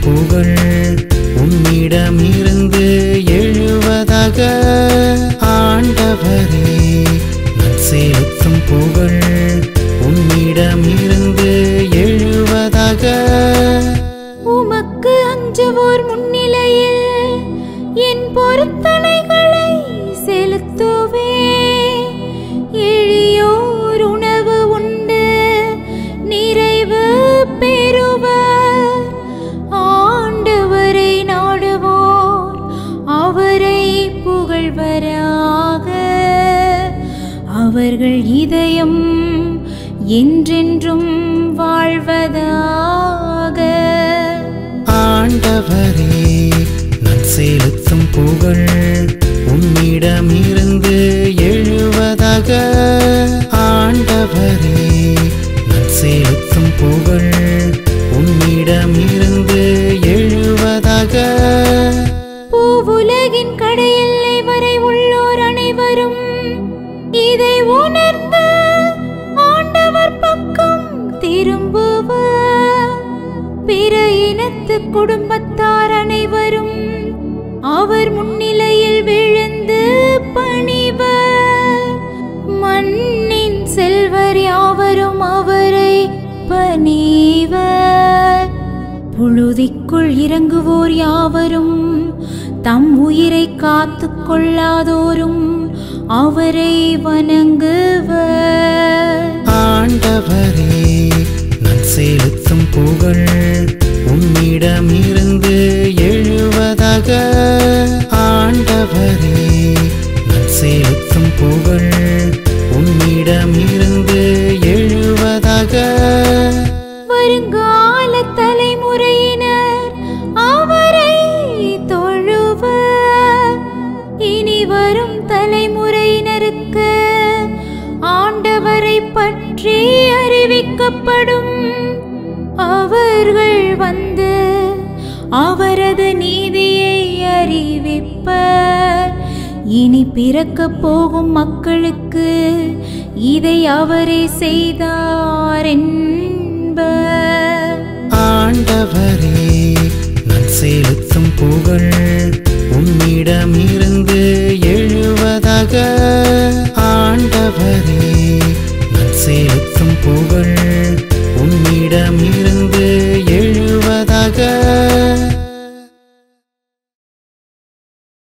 புகழ் உன்னிடமிருந்து எழுவதாக ஆண்டவரே நான் செலுத்தும் புகழ் உன்னிடமிருந்து எழுவதாக உமக்கு அஞ்சுவோர் முன்னிலையில் என் பொருத்தனைகளை செலுத்துவே எளியோர் உணவு உண்டு நிறைவு பெறுவர் ஆண்டவரை நாடுவோர் அவரை புகழ்வராக அவர்கள் இதயம் என்றென்றும் வாழ்வதாக ஆண்டவரே நான் செலுத்தும் புகழ் உன்னிடமிருந்து எழுவதாக ஆண்டவரே நான் செலுத்தும் புகழ் உன்னிடமிருந்து எழுவதாக பூவுலகின் கடையெல்லை வரை உள்ளோர் அனைவரும் இதை உணர்ந்து ஆண்டவர் பக்கம் திரும்புவர் பிற இனத்து குடும்பத்தார் அனைவரும் அவர் முன்னிலையில் விழுந்து பணிவர் மண்ணின் செல்வர் யாவரும் அவரை பணிவர் புழுதிக்குள் இறங்குவோர் யாவரும் தம் உயிரை காத்து கொள்ளாதோரும் அவரை வணங்குவர் ஆண்டவரே நான் செலுத்தும் புகழ் உன்னிடமிருந்து எழுவதாக ஆண்டவரே நான் செலுத்தும் புகழ் உன்னிடமிருந்து எழுவதாக வருங்கால தலைமுறையினர் அவரை தொழுவர் இனி வரும் தலைமுறையினருக்கு ஆண்டவரை பற்றி அறிவிக்கப்படும் அவர்கள் வந்து அவரது நீதியை அறிவிப்பர் இனி பிறக்கப் போகும் மக்களுக்கு இதை அவரே செய்தார் என்பர் ஆண்டவரே நான் செலுத்தும் புகழ் உன்னிடமிருந்து எழுவதாக ஆண்டவரே நான் செலுத்தும் புகழ் உன்னிடமிருந்து